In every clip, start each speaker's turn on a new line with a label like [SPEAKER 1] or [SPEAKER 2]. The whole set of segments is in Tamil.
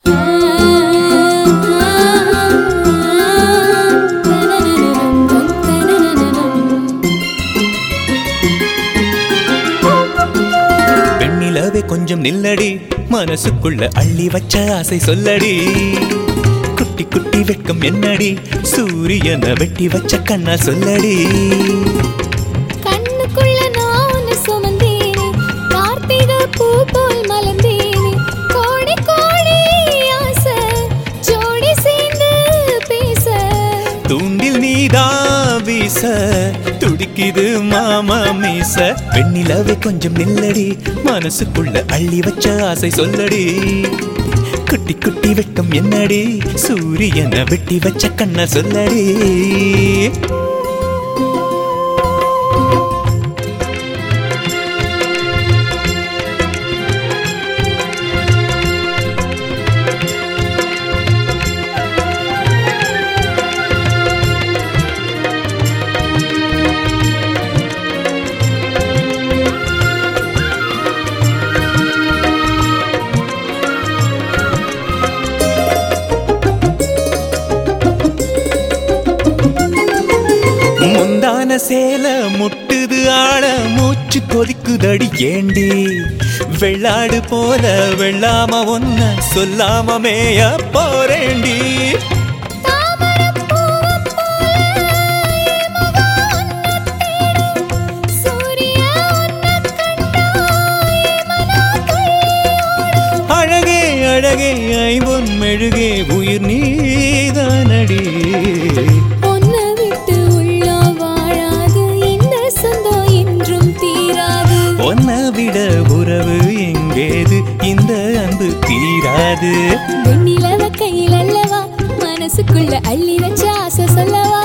[SPEAKER 1] வெண்ணிலவே கொஞ்சம் நில்லடி மனசுக்குள்ள அள்ளி வச்ச ஆசை சொல்லடி குட்டி குட்டி வெட்கம் என்னடி சூரியனை வெட்டி வச்ச கண்ணா சொல்லடி
[SPEAKER 2] கண்ணுக்குள்ள நான் உன்னை சுமந்தேனே கார்த்திகை பூ போல் மலர்ந்தேனே கோடி கோடி ஆசை ஜோடி சேர்ந்து பேச
[SPEAKER 1] தூண்டில் நீதான் வீச துடிக்குது மாமா மீச வெண்ணிலவே கொஞ்சம் நில்லடி மனசுக்குள்ள அள்ளி வச்ச ஆசை சொல்லடி குட்டி குட்டி வெட்கம் என்னடி சூரியனை வெட்டி வச்ச கண்ணா சொல்லடி முந்தான சேல முட்டுது ஆட மூச்சு கொதிக்குதடி ஏண்டி வெள்ளாடு போல வெள்ளாம ஒன்ன சொல்லாம மேய போறேண்டி
[SPEAKER 2] தாமரைப் பூவைப் போல என் முகம் உன்னைத் தேடும். சூரியா உன்னைக் கண்டா என் மனம் துள்ளியோடும்.
[SPEAKER 1] அழகே அழகே ஐவொன் மெழுகே உயிர் நீதானடி
[SPEAKER 2] உன்னை விட்டு உள்ளம் வாழாது இந்த சொந்தம் என்றும் தீராது
[SPEAKER 1] ஒன்ன விட உறவு எங்கேது இந்த அன்பு தீராது
[SPEAKER 2] வெண்ணிலவ கையில் அல்லவா மனசுக்குள்ள அள்ளி வச்ச ஆசை சொல்லவா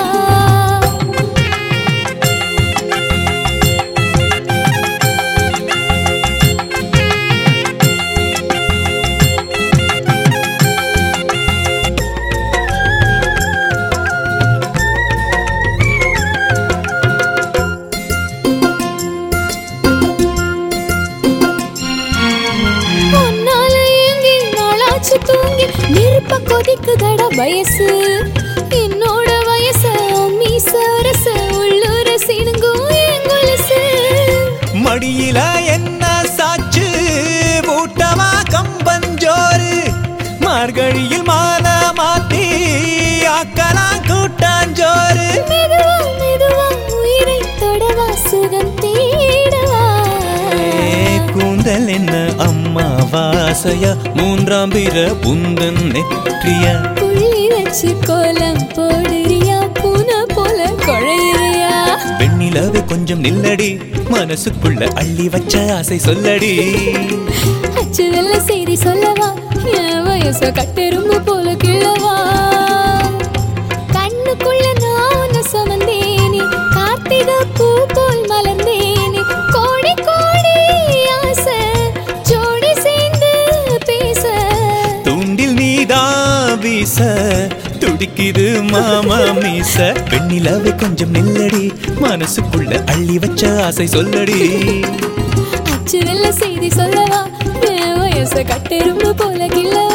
[SPEAKER 2] உன்னால ஏங்கி நாளாச்சு தூங்கி நெருப்ப கொதிக்குதட வயசு என்னோட வயசு மீச அரச உள்ளூர சினுங்கும் என் கொலுசு
[SPEAKER 1] மடியில என்ன சாச்சு ஊட்டமா கம்பஞ்சோறு மார்கழியில் மால மாத்தி ஆக்கலாம் கூட்டாஞ்சோறு
[SPEAKER 2] மெதுவா மெதுவா உயிரை தொடவா சுகம் தேடவா
[SPEAKER 1] ஏ, கூந்தல் என்ன அம்மா வாசையா மூன்றாம் பிற புந்தன் நெற்றியா
[SPEAKER 2] புள்ளி வச்சு கோலம் போடுறியா பூனை போல குழையிறியா
[SPEAKER 1] வெண்ணிலவே கொஞ்சம் நில்லடி மனசுக்குள்ள அள்ளி வச்ச ஆசை சொல்லடி
[SPEAKER 2] அச்சு வெள்ள செய்தி சொல்லவா என் வயச கட்டெரும்பு போல கிழவா கண்ணுக்குள்ள நான் உன்னை சுமந்தேனே கார்த்திகை பூ போல் மலர்ந்தேனே கோடி கோடி ஆசை ஜோடி சேர்ந்து பேச
[SPEAKER 1] தூண்டில் நீதான் வீச துடிக்குது மாமா மீச வெண்ணிலவே கொஞ்சம் நில்லடி மனசுக்குள்ள அள்ளி வச்ச ஆசை சொல்லடி
[SPEAKER 2] அச்சு வெள்ள செய்தி சொல்லவா என் வயச கட்டெரும்பு போல கிழவா